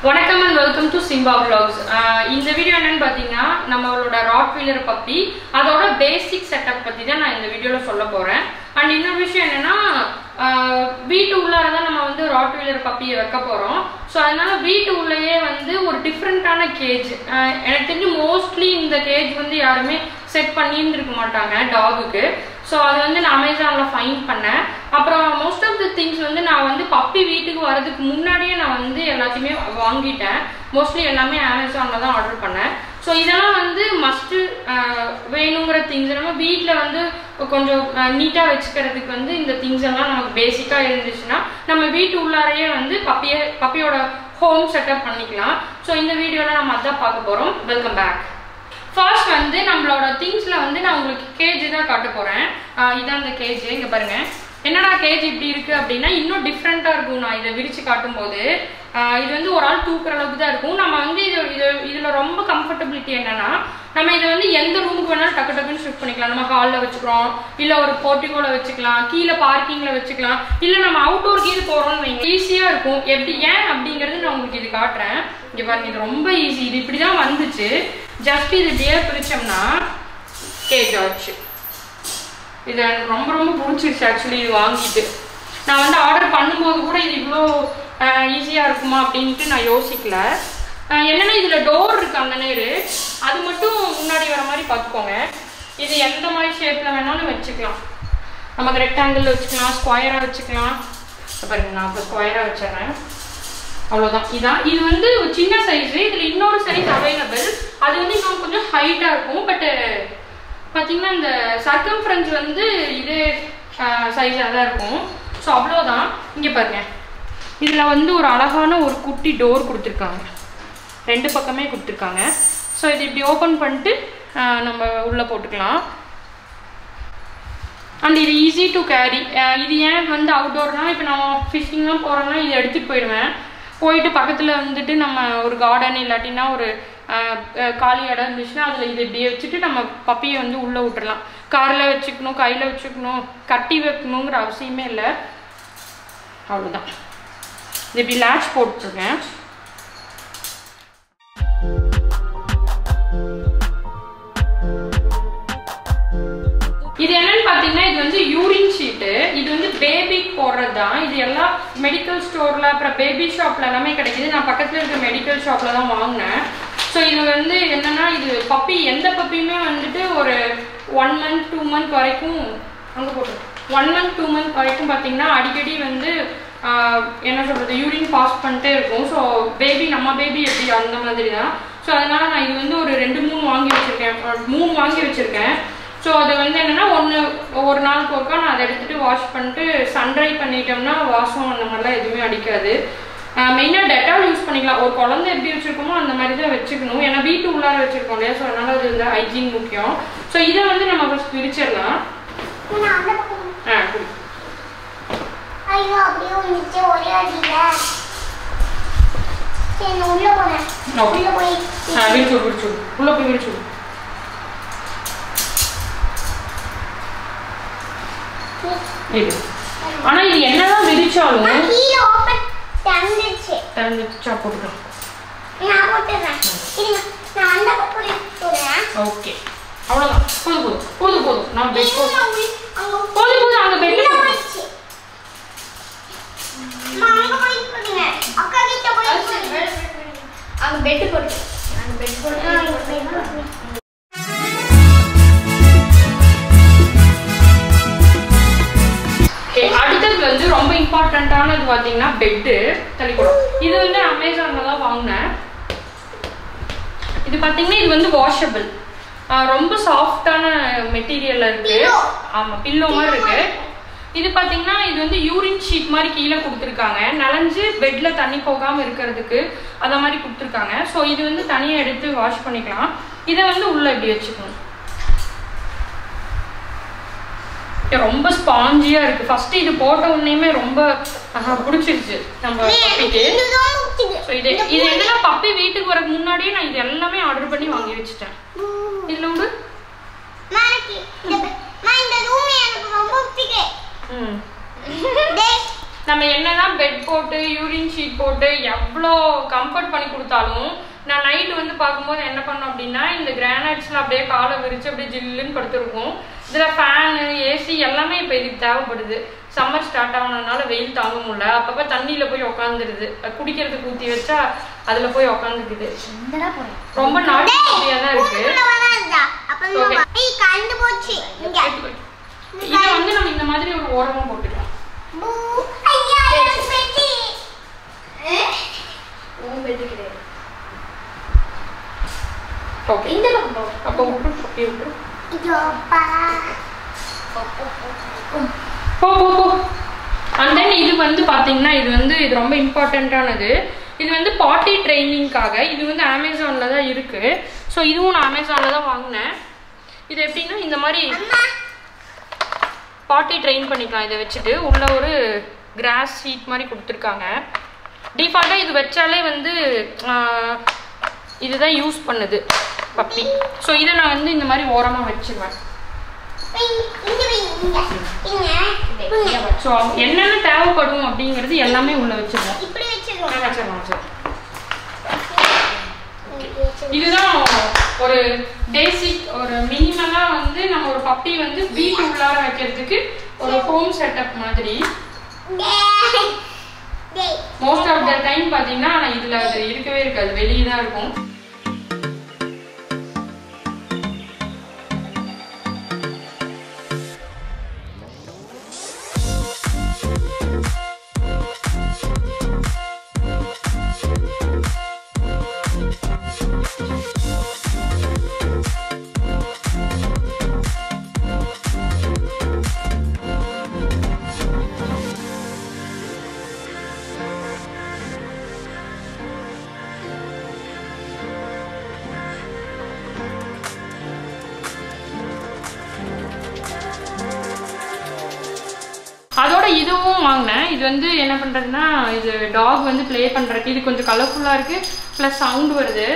வணக்கம் and welcome to Simba vlogs ஆஹ் இந்த வீடியோ என்னன்னு பார்த்தீங்கன்னா நம்மளோட ராட் வீலர் பப்பி அதோட பேசிக் செட்டப் பற்றி தான் நான் இந்த வீடியோவில் சொல்ல போகிறேன் அண்ட் இன்னொரு விஷயம் என்னன்னா ஆஹ் வீட்டு உள்ளார தான் நம்ம வந்து ராட் வீலர் பப்பியை வைக்க போகிறோம் ஸோ அதனால வீட்டு உள்ளேயே வந்து ஒரு டிஃப்ரெண்ட்டான கேஜ் எனக்கு தெரிஞ்சு மோஸ்ட்லி இந்த கேஜ் வந்து யாருமே செட் பண்ணின்னு இருக்க மாட்டாங்க டாகுக்கு ஸோ அது வந்து நான் அமேசானில் ஃபைன் பண்ணேன் அப்புறம் மோஸ்ட் ஆஃப் த திங்ஸ் வந்து நான் வந்து பப்பி வீட்டுக்கு வரதுக்கு முன்னாடியே நான் வந்து எல்லாத்தையுமே வாங்கிட்டேன் மோஸ்ட்லி எல்லாமே அமேசானில் தான் ஆர்டர் பண்ணேன் ஸோ இதெல்லாம் வந்து மஸ்ட்டு வேணுங்கிற திங்ஸ் நம்ம வீட்டில் வந்து கொஞ்சம் நீட்டாக வச்சுக்கிறதுக்கு வந்து இந்த திங்ஸ் எல்லாம் நமக்கு பேசிக்காக இருந்துச்சுன்னா நம்ம வீட்டு உள்ளாரையே வந்து பப்பியை பப்பியோட ஹோம் செட்டப் பண்ணிக்கலாம் ஸோ இந்த வீடியோவில் நம்ம அதான் பார்க்க போகிறோம் வெல்கம் பேக் ஃபர்ஸ்ட் வந்து நம்மளோட திங்ஸ்ல வந்து நான் உங்களுக்கு கேஜ் தான் காட்ட போறேன் ஆஹ் இதான் அந்த கேஜ் இங்க பாருங்க என்னடா கேஜ் இப்படி இருக்கு அப்படின்னா இன்னும் டிஃப்ரெண்டா இருக்கும் நான் இதை விரிச்சு காட்டும்போது ஆஹ் இது வந்து ஒரு ஆள் தூக்குற அளவுக்கு தான் இருக்கும் நம்ம வந்து இது இது இதுல ரொம்ப கம்ஃபர்டபிலிட்டி என்னன்னா நம்ம இதை வந்து எந்த ரூமுக்கு வேணாலும் டக்கு டக்குன்னு ஷிஃப்ட் பண்ணிக்கலாம் நம்ம ஹாலில் வச்சுக்கிறோம் இல்ல ஒரு போர்ட்டிகோல வச்சுக்கலாம் கீழே பார்க்கிங்ல வச்சுக்கலாம் இல்ல நம்ம அவுட்டோர் கீழே போறோம்னு வைங்க ஈஸியா இருக்கும் எப்படி ஏன் அப்படிங்கறது நான் உங்களுக்கு இது காட்டுறேன் இங்க பாருங்க இது ரொம்ப ஈஸி இது இப்படிதான் வந்துச்சு ஜஸ்ட் இது இப்படியே பிரிச்சோம்னா கேஜ் ஆச்சு இது எனக்கு ரொம்ப ரொம்ப பிடிச்சிருச்சு ஆக்சுவலி இது வாங்கிட்டு நான் வந்து ஆர்டர் பண்ணும்போது கூட இது இவ்வளோ ஈஸியாக இருக்குமா அப்படின்ட்டு நான் யோசிக்கல அஹ் என்னன்னா இதில் டோர் இருக்கு அந்த நேரு அது மட்டும் முன்னாடி வர மாதிரி பார்த்துக்கோங்க இது எந்த மாதிரி ஷேப்பில் வேணாலும் வச்சுக்கலாம் நமக்கு ரெக்டாங்கிள் வச்சுக்கலாம் ஸ்கொயராக வச்சுக்கலாம் இப்ப பாருங்க நான் இப்போ ஸ்கொயராக வச்சிடுறேன் அவ்வளோதான் இதான் இது வந்து ஒரு சின்ன சைஸ் இதில் இன்னொரு சைஸ் அவைலபிள் அது வந்து இன்னும் கொஞ்சம் ஹைட்டாக இருக்கும் பட்டு பார்த்தீங்கன்னா இந்த சர்க்கம்ஃபரன்ஸ் வந்து இதே சைஸாக தான் இருக்கும் ஸோ அவ்வளோதான் இங்கே பாருங்க இதில் வந்து ஒரு அழகான ஒரு குட்டி டோர் கொடுத்துருக்காங்க ரெண்டு பக்கமே கொடுத்துருக்காங்க ஸோ இது இப்படி ஓப்பன் பண்ணிட்டு ஆஹ் நம்ம உள்ளே போட்டுக்கலாம் அண்ட் இது ஈஸி டு கேரி இது ஏன் வந்து அவுட்டோர்னா இப்போ நான் ஃபிஷிங்லாம் போகிறோன்னா இதை எடுத்துகிட்டு போயிடுவேன் போயிட்டு பக்கத்தில் வந்துட்டு நம்ம ஒரு கார்டன் இல்லாட்டினா ஒரு அஹ், அஹ், காலி இடம் இருந்துச்சுன்னா அதில் இதை இப்படியே வச்சுட்டு நம்ம பப்பியை வந்து உள்ளே விட்டுறலாம் காரில் வச்சுக்கணும் கையில் வச்சுக்கணும் கட்டி வைக்கணுங்கிற அவசியமே இல்லை அவ்வளோதான் இது இப்படி லேட்ச் போட்டிருக்கேன் இது என்னன்னு பாத்தீங்கன்னா இது வந்து யூரின் ஷீட்டு இது வந்து பேபிக்கு போடுறது தான் இது எல்லாம் மெடிக்கல் ஸ்டோர்ல அப்புறம் பேபி ஷாப்ல எல்லாமே கிடைக்குது நான் பக்கத்துல இருக்க மெடிக்கல் ஷாப்ல தான் வாங்கினேன் ஸோ இது வந்து என்னன்னா இது பப்பி எந்த பப்பியுமே வந்துட்டு ஒரு ஒன் மந்த் டூ மந்த் வரைக்கும் அங்கே போட்டு ஒன் மந்த் டூ மந்த் வரைக்கும் பார்த்தீங்கன்னா அடிக்கடி வந்து ஆஹ், என்ன சொல்றது யூரின் பாஸ் பண்ணிட்டே இருக்கும் ஸோ பேபி நம்ம பேபி எப்படி அந்த மாதிரி தான் ஸோ அதனால நான் இது வந்து ஒரு ரெண்டு மூணு வாங்கி வச்சிருக்கேன் மூணு வாங்கி வச்சிருக்கேன் ஸோ அது வந்து என்னன்னா ஒன்று ஒரு நாளுக்கு ஒருக்கா நான் அதை எடுத்துட்டு வாஷ் பண்ணிட்டு சன்ட்ரை பண்ணிட்டோம்னா வாசம் அந்த மாதிரிலாம் எதுவுமே அடிக்காது மெயினாக டெட்டால் யூஸ் பண்ணிக்கலாம் ஒரு குழந்தை எப்படி வச்சிருக்கோமோ அந்த மாதிரி தான் வச்சுக்கணும் ஏன்னா வீட்டு உள்ளார வச்சிருக்கோம் இல்லையா ஸோ அதனால அது வந்து ஹைஜீன் முக்கியம் ஸோ இதை வந்து நம்ம ஃபஸ்ட் பிரிச்சிடலாம் நான் அந்த பக்கம் ஆ குடி ஐயோ அப்படியே வந்துச்சு ஒரே அடியில சரி நான் உள்ள போனேன் Okay. உள்ள போய் ஆ விரிச்சு விரிச்சு உள்ளே போய் விரிச்சு இது ஆனால் இது என்னதான் விரிச்சாலும் நான் கீழே ஓப்பன் திறந்துச்சு திறந்துச்சா போட்டுக்கலாம் நான் போட்டுறேன் இருங்க நான் அந்த பக்கம் போடுறேன் ஓகே அவ்வளோதான் போதும் போதும் போதும் போதும் நான் பெட் இருங்க, நான் உள்ள- அங்க போதும் போதும் அங்கே உள்ள பெட்டில் போயிடுச்சு அம்மா, அங்க போய் போடுங்க அக்கா கிட்ட போய் போடுங்க அங்க பெட் போட்டு அங்க பெட் போட்டு ஆ, இங்க போய் போடுங்க. ஓகே அடுத்தது வந்து ரொம்ப இம்பார்ட்டண்ட்டானது பார்த்தீங்கன்னா பெட்டு தள்ளிக்கூடம் இது வந்து அமேசானில் தான் வாங்கினேன் இது பார்த்தீங்கன்னா இது வந்து வாஷபிள் ரொம்ப சாஃப்டான மெட்டீரியல்ல இருக்கு Pillow. ஆமாம் பில்லோ மாதிரி இருக்கு இது பார்த்தீங்கன்னா இது வந்து யூரின் ஷீட் மாதிரி கீழே கொடுத்துருக்காங்க நனைஞ்சு பெட்ல தண்ணி போகாமல் இருக்கிறதுக்கு அந்த மாதிரி கொடுத்துருக்காங்க ஸோ இது வந்து தனியாக எடுத்து வாஷ் பண்ணிக்கலாம் இதை வந்து உள்ள இப்படி வச்சுக்கணும் இது ரொம்ப ஸ்பாஞ்சியா இருக்கு ஃபர்ஸ்ட் இது போட்ட உடனேயுமே ரொம்ப ஆஹா, பிடிச்சிருச்சு நம்ம பப்பிக்கு இதுதான் முக்கியம். ஸோ இது இது என்னன்னா பப்பி வீட்டுக்கு வரக்கு முன்னாடியே நான் இது எல்லாமே ஆர்டர் பண்ணி வாங்கி வச்சுட்டேன் இதுல விடு அம்மா, எனக்கு இந்த பெ- அம்மா, இந்த room எனக்கு ரொம்ப பிடிக்கும். ம் டேய், நம்ம என்னதான் பெட் போட்டு யூரின் ஷீட் போட்டு எவ்வளோ கம்ஃபர்ட் பண்ணி கொடுத்தாலும் நான் நைட் வந்து பார்க்கும்போது என்ன பண்ணோம் அப்படின்னா இந்த கிரானைட்ஸ்ல அப்படியே காலை விரிச்சு அப்படியே ஜில்லுன்னு படுத்துருக்கும் இதில் ஃபேனு ஏசி எல்லாமே இப்போ இதுக்கு தேவைப்படுது சம்மர் ஸ்டார்ட் ஆனதுனால வெயில் தாங்க முடியல அப்பப்போ தண்ணியில் போய் உக்காந்துருது குடிக்கிறதுக்கு ஊற்றி வச்சா அதில் போய் உக்காந்துக்குது எங்கடா போறேன் ரொம்ப நாட்டியாக தான் இருக்கு ஊருக்குள்ள வராதா? அப்ப Okay. நம்ம- ஏய், கரண்டு போச்சு இங்க. இதை வந்து நம்ம இந்த மாதிரி ஒரு ஓரமா போட்டுக்கலாம் பூ. ஐயா, எனக்கு பெட்டி. உன் பெட்டு கிடையாது ஓகே இந்த பக்கம் போ அப்போ விட்டு அப்படியே விட்டு இதோப்பா. போ போ போ அண்ட் தென் இது வந்து பார்த்தீங்கன்னா இது வந்து இது ரொம்ப இம்பார்ட்டண்ட்டானது இது வந்து பாட்டி ட்ரைனிங்காக இது வந்து அமேசானில் தான் இருக்குது ஸோ இதுவும் நான் அமேசானில் தான் வாங்கினேன் இது எப்படின்னா இந்த மாதிரி அம்மா, பாட்டி ட்ரெயின் பண்ணிக்கலாம் இதை வச்சுட்டு உள்ள ஒரு கிராஸ் ஷீட் மாதிரி கொடுத்துருக்காங்க டிஃபால்ட்டாக இது வச்சாலே வந்து ஆஹ், இதுதான் யூஸ் பண்ணுது பப்பி ஸோ இதை நான் வந்து இந்த மாதிரி ஓரமாக வச்சிருவேன் வை, இங்க வை, இங்க. இங்க. இங்க. ஸோ என்னென்ன தேவைப்படும் அப்படிங்கிறது எல்லாமே உள்ள வச்சிருவோம் இப்படி வச்சிருவோம். நான் வச்சிருவேன் வச்சிருவேன் இப்படி வச்சிருவோம். இதுதான் ஒரு பேசிக் ஒரு மினிமலா வந்து நம்ம ஒரு பப்பி வந்து வீட்டு உள்ளார வைக்கிறதுக்கு ஒரு ஹோம் செட்டப் மாதிரி டேய். டேய். மோஸ்ட் ஆஃப் த டைம் பாத்தீங்கன்னா ஆனா இதுல அது இருக்கவே இருக்காது வெளியே தான் இருக்கும் அதோட இதுவும் வாங்கினேன் இது வந்து என்ன பண்றதுன்னா இது டாக் வந்து ப்ளே பண்றதுக்கு இது கொஞ்சம் கலர்ஃபுல்லா இருக்கு ப்ளஸ் சவுண்ட் வருது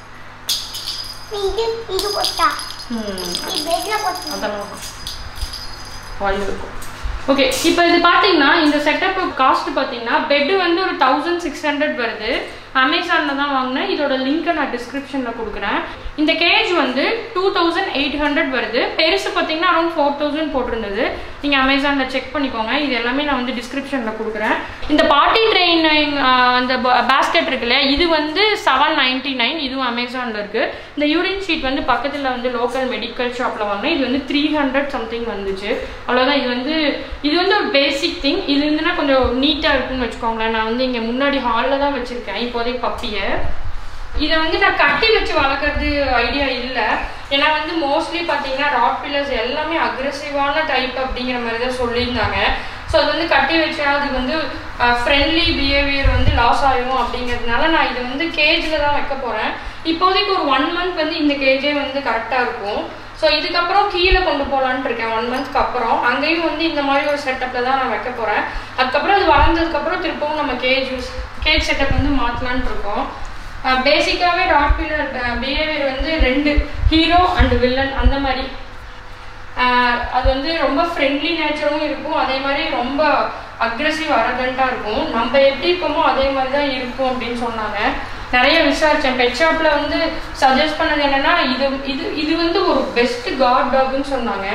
இது இது போட்டா ம், இது பெட்ல போட்டு அதெல்லாம் வாயில் இருக்கும் ஓகே இப்போ இது பார்த்தீங்கன்னா இந்த செட்டப் காஸ்ட் பார்த்தீங்கன்னா பெட்டு வந்து ஒரு தௌசண்ட் சிக்ஸ் ஹண்ட்ரட் வருது அமேசானில் தான் வாங்கினேன் இதோட லிங்க்கை நான் டிஸ்கிரிப்ஷனில் கொடுக்குறேன் இந்த கேஜ் வந்து டூ தௌசண்ட் எயிட் ஹண்ட்ரட் வருது பெருசு பார்த்தீங்கன்னா அரௌண்ட் ஃபோர் தௌசண்ட் போட்டிருந்தது நீங்கள் அமேசானில் செக் பண்ணிக்கோங்க இது எல்லாமே நான் வந்து டிஸ்கிரிப்ஷனில் கொடுக்குறேன் இந்த பார்ட்டி ட்ரெயின் அந்த பேஸ்கெட் இருக்கு இல்லையா இது வந்து செவன் நைன்டி நைன் இதுவும் அமேசானில் இருக்குது இந்த யூரின் ஷீட் வந்து பக்கத்தில் வந்து லோக்கல் மெடிக்கல் ஷாப்பில் வாங்கினேன் இது வந்து த்ரீ ஹண்ட்ரட் சம்திங் வந்துச்சு அவ்வளோதான் இது வந்து இது வந்து ஒரு பேசிக் திங் இது இருந்துன்னா கொஞ்சம் நீட்டாக இருக்குன்னு வச்சுக்கோங்களேன் நான் வந்து இங்கே முன்னாடி ஹாலில் தான் வச்சுருக்கேன் இப்போதைக்கு பப்பியை இதை வந்து நான் கட்டி வச்சு வளர்க்குறது ஐடியா இல்லை ஏன்னா வந்து மோஸ்ட்லி பார்த்தீங்கன்னா ராட் பில்லர்ஸ் எல்லாமே அக்ரெசிவான டைப் அப்படிங்கிற மாதிரி தான் சொல்லியிருந்தாங்க ஸோ அது வந்து கட்டி வச்சா அது வந்து ஃப்ரெண்ட்லி பிஹேவியர் வந்து லாஸ் ஆகும் அப்படிங்கிறதுனால நான் இதை வந்து கேஜில் தான் வைக்க போகிறேன் இப்போதைக்கு ஒரு ஒன் மந்த் வந்து இந்த கேஜே வந்து கரெக்டாக இருக்கும் ஸோ இதுக்கப்புறம் கீழே கொண்டு போகலான்ட்டு இருக்கேன் ஒன் மந்த்க்கு அப்புறம் அங்கேயும் வந்து இந்த மாதிரி ஒரு செட்டப்பில் தான் நான் வைக்க போகிறேன் அதுக்கப்புறம் அது வளர்ந்ததுக்கப்புறம் திருப்பவும் நம்ம கேஜ் கேஜ் செட்டப் வந்து மாற்றலான்ட்டு இருக்கோம் பேசிக்காகவே ராட் பில்லர் பிஹேவியர் வந்து ரெண்டு ஹீரோ அண்ட் வில்லன் அந்த மாதிரி ஆஹ் அது வந்து ரொம்ப ஃப்ரெண்ட்லி நேச்சரும் இருக்கும் அதே மாதிரி ரொம்ப அக்ரெசிவ் அரகண்ட்டாக இருக்கும் நம்ம எப்படி இருக்கோமோ அதே மாதிரி தான் இருக்கும் அப்படின்னு சொன்னாங்க நிறைய விசாரிச்சேன் பெட் ஷாப்பில் வந்து சஜஸ்ட் பண்ணது என்னன்னா இது இது இது வந்து ஒரு பெஸ்ட் காட் டாக்னு சொன்னாங்க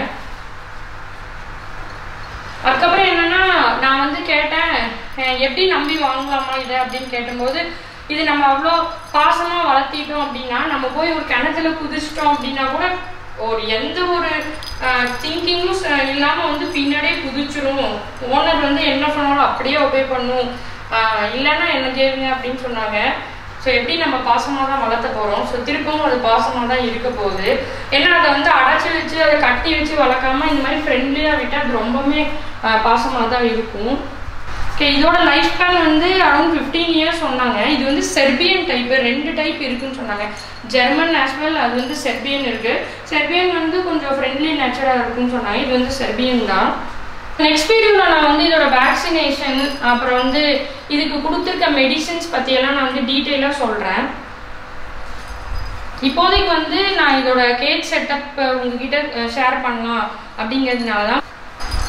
அதுக்கப்புறம் என்னன்னா நான் வந்து கேட்டேன் அஹ் எப்படி நம்பி வாங்கலாமா இதை அப்படின்னு கேட்டபோது இது நம்ம அவ்வளோ பாசமாக வளர்த்திட்டோம் அப்படின்னா நம்ம போய் ஒரு கிணத்துல குதிச்சிட்டோம் அப்படின்னா கூட ஒரு எந்த ஒரு திங்கிங்கும் இல்லாமல் வந்து பின்னாடியே குதிச்சிரும் ஓனர் வந்து என்ன பண்ணாலும் அப்படியே ஒபே பண்ணும் ஆஹ் இல்லைன்னா என்ன கேளுங்க அப்படின்னு சொன்னாங்க ஸோ எப்படி நம்ம பாசமாக தான் வளர்த்த போகிறோம் ஸோ திருப்பவும் அது பாசமாக தான் இருக்க போகுது ஏன்னா அதை வந்து அடைச்சி வச்சு அதை கட்டி வச்சு வளர்க்காம இந்த மாதிரி ஃப்ரெண்ட்லியாக விட்டால் அது ரொம்பவுமே பாசமாக தான் இருக்கும் ஓகே இதோட லைஃப் ஸ்பேன் வந்து அரௌண்ட் ஃபிஃப்டீன் இயர்ஸ் சொன்னாங்க இது வந்து செர்பியன் டைப் ரெண்டு டைப் இருக்குன்னு சொன்னாங்க ஜெர்மன் நேஷனல் அது வந்து செர்பியன் இருக்கு செர்பியன் வந்து கொஞ்சம் ஃப்ரெண்ட்லி நேச்சராக இருக்குன்னு சொன்னாங்க இது வந்து செர்பியன் தான் நெக்ஸ்ட் வீடியோவில் நான் வந்து இதோட வேக்சினேஷன் அப்புறம் வந்து இதுக்கு கொடுத்துருக்க மெடிசின்ஸ் பற்றியெல்லாம் நான் வந்து டீட்டெயிலாக சொல்கிறேன் இப்போதைக்கு வந்து நான் இதோட கேக் செட்டப் உங்ககிட்ட ஷேர் பண்ணலாம் அப்படிங்கிறதுனால தான்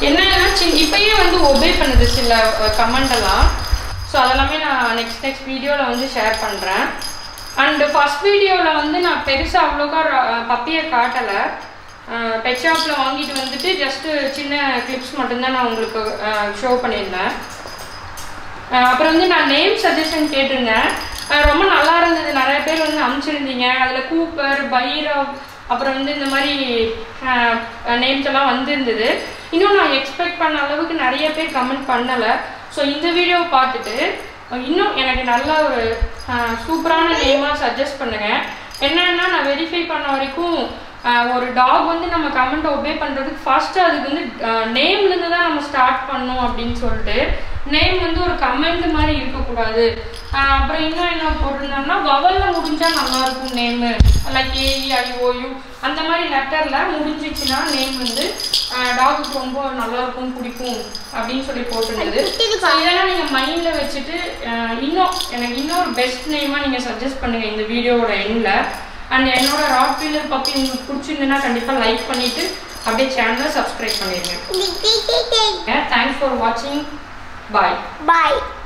என்னன்னா சின் இப்பயே வந்து ஒபே பண்ணுது சில கமெண்ட் எல்லாம் ஸோ அதெல்லாமே நான் நெக்ஸ்ட் நெக்ஸ்ட் வீடியோவில் வந்து ஷேர் பண்ணுறேன் அண்டு ஃபர்ஸ்ட் வீடியோவில் வந்து நான் பெருசாக அவ்வளோக்கா பப்பியை காட்டலை பெட் ஷாப்பில் வாங்கிட்டு வந்துட்டு ஜஸ்ட்டு சின்ன கிளிப்ஸ் மட்டும்தான் நான் உங்களுக்கு ஷோ பண்ணியிருந்தேன் அஹ் அப்புறம் வந்து நான் நேம் சஜஷன் கேட்டிருந்தேன் அஹ் ரொம்ப நல்லா இருந்தது நிறைய பேர் வந்து அனுப்பிச்சிருந்தீங்க அதில் கூப்பர் பைரவ் அப்புறம் வந்து இந்த மாதிரி நேம்ஸ் எல்லாம் வந்திருந்தது இன்னும் நான் எக்ஸ்பெக்ட் பண்ண அளவுக்கு நிறைய பேர் கமெண்ட் பண்ணலை ஸோ இந்த வீடியோவை பார்த்துட்டு அஹ் இன்னும் எனக்கு நல்ல ஒரு சூப்பரான நேமாக சஜஸ்ட் பண்ணுங்க என்னன்னா நான் வெரிஃபை பண்ண வரைக்கும் அஹ் ஒரு டாக் வந்து நம்ம கமெண்ட் ஒபே பண்ணுறதுக்கு ஃபர்ஸ்ட் அதுக்கு வந்து நேம்லேருந்து தான் நம்ம ஸ்டார்ட் பண்ணணும் அப்படின்னு சொல்லிட்டு நேம் வந்து ஒரு கமெண்ட் மாதிரி இருக்கக்கூடாது அஹ் அப்புறம் இன்னும் என்ன போட்டிருந்தோம்னா வவல்ல முடிஞ்சா நல்லா இருக்கும் நேமு லைக் ஏஇஐஓயு அந்த மாதிரி லெட்டர்ல முடிஞ்சிச்சுன்னா நேம் வந்து டாகுக்கு ரொம்ப நல்லா இருக்கும் பிடிக்கும் அப்படின்னு சொல்லி போட்டிருந்தது So இதெல்லாம் நீங்க மைண்ட்ல வச்சுட்டு அஹ் இன்னும் எனக்கு இன்னொரு பெஸ்ட் நேமா நீங்க சஜஸ்ட் பண்ணுங்க இந்த வீடியோவோட எண்ட்ல அண்ட் என்னோட ராட் வீலர் பப்பி உங்களுக்கு பிடிச்சிருந்துன்னா கண்டிப்பா லைக் பண்ணிட்டு அப்படியே சேனலை சப்ஸ்கிரைப் பண்ணிடுங்க தேங்க்ஸ் ஃபார் வாட்சிங் பாய் பாய்